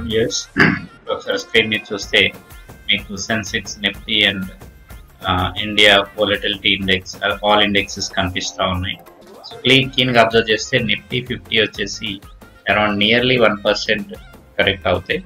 years ఒకసారి screen మీద చూస్తే మీకు Sensex Nifty and India volatility index all indexes కనిపిస్తూ ఉన్నాయి సో క్లీన్ క్లీన్గా అబ్జర్వ్ చేస్తే నిఫ్టీ ఫిఫ్టీ వచ్చేసి around nearly one percent correct అవుతాయి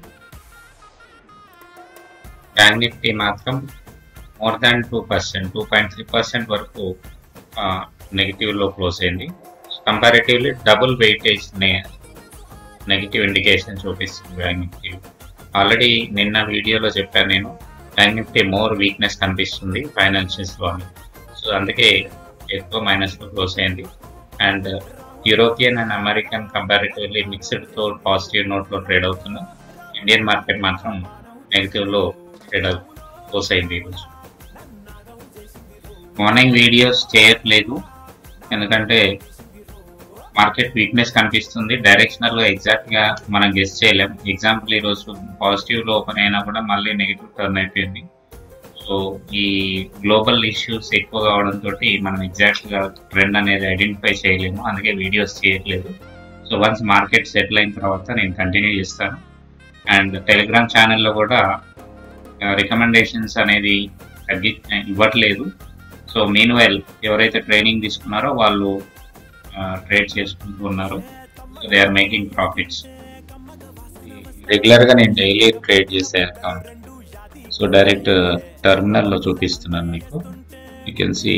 బ్యాంక్ నిఫ్టీ మాత్రం more than two percent two point three percent వరకు నెగిటివ్లో క్లోజ్ అయింది comparatively double weightage negative indication చూపిస్తుంది బ్యాంక్ నిఫ్టీ ఆల్రెడీ నిన్న వీడియోలో చెప్పాను నేను బ్యాంక్ నిఫ్టీ మోర్ వీక్నెస్ కనిపిస్తుంది ఫైనాన్షియల్స్లో అని సో అందుకే ఎక్కువ మైనస్లో క్లోజ్ అయింది and European and American comparatively మిక్స్డ్తో పాజిటివ్ నోట్లో ట్రేడ్ అవుతున్న ఇండియన్ మార్కెట్ మాత్రం నెగిటివ్లో ట్రేడ్ క్లోజ్ అయింది ఈరోజు మార్నింగ్ వీడియోస్ చేయట్లేదు ఎందుకంటే మార్కెట్ వీక్నెస్ కనిపిస్తుంది డైరెక్షనల్ గా ఎగ్జాక్ట్ గా మనం గెస్ట్ చేయలేం ఎగ్జాంపుల్ ఈ రోజు పాజిటివ్ లో ఓపెన్ అయినా కూడా మళ్ళీ నెగిటివ్ టర్న్ అయిపోయింది సో ఈ గ్లోబల్ ఇష్యూస్ ఎక్కువ కావడంతో మనం ఎగ్జాక్ట్ గా ట్రెండ్ అనేది ఐడెంటిఫై చేయలేము అందుకే వీడియోస్ చేయట్లేదు సో వన్స్ మార్కెట్ సెటిల్ అయిన తర్వాత నేను కంటిన్యూ చేస్తాను అండ్ టెలిగ్రామ్ ఛానల్లో కూడా రికమెండేషన్స్ అనేది తగ్గి ఇవ్వట్లేదు సో మీన్ వైల్ ఎవరైతే ట్రైనింగ్ తీసుకున్నారో వాళ్ళు ట్రేడ్ చేసుకుంటూ ఉన్నారు so they are making profits రెగ్యులర్గా నేను డైలీ ట్రేడ్ చేసే అకౌంట్ సో డైరెక్ట్ టర్మినల్లో చూపిస్తున్నాను మీకు you can see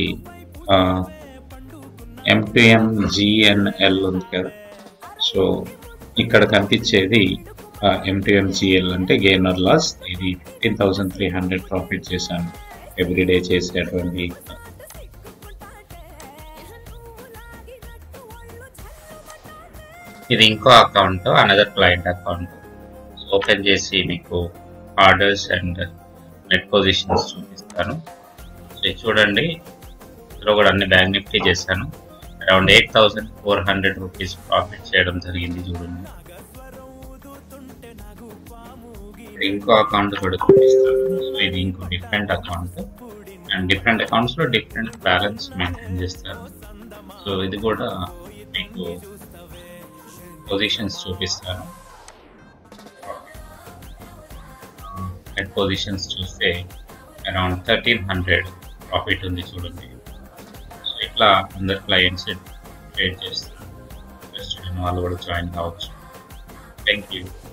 MTM GNL ఉంది కదా సో ఇక్కడ కనిపించేది ఎంటీఎం జిఎల్ అంటే గెయినర్ లాస్ ఇది fifteen thousand three hundred profit చేశాను ఎవ్రీడే చేసేటువంటి ఇది ఇంకో account another client account open చేసి మీకు ఆర్డర్స్ అండ్ నెట్ పొజిషన్స్ చూపిస్తాను సో చూడండి ఇందులో కూడా అన్ని బ్యాంక్ నిఫ్టీ చేశాను around eight thousand four hundred rupees profit చేయడం జరిగింది చూడండి ఇంకో అకౌంట్ కూడా చూపిస్తాను సో ఇది ఇంకో డిఫరెంట్ అకౌంట్ అండ్ డిఫరెంట్ అకౌంట్స్లో డిఫరెంట్ బ్యాలెన్స్ మెయింటైన్ చేస్తారు సో ఇది కూడా మీకు పొజిషన్స్ చూపిస్తాను నెట్ పొజిషన్స్ చూస్తే అరౌండ్ థర్టీన్ హండ్రెడ్ ప్రాఫిట్ ఉంది చూడండి సో ఇట్లా అందరు క్లయింట్స్ ట్రేడ్ చేస్తారు ఇంట్రెస్టెడ్ వాళ్ళు కూడా జాయిన్ కావచ్చు థ్యాంక్ యూ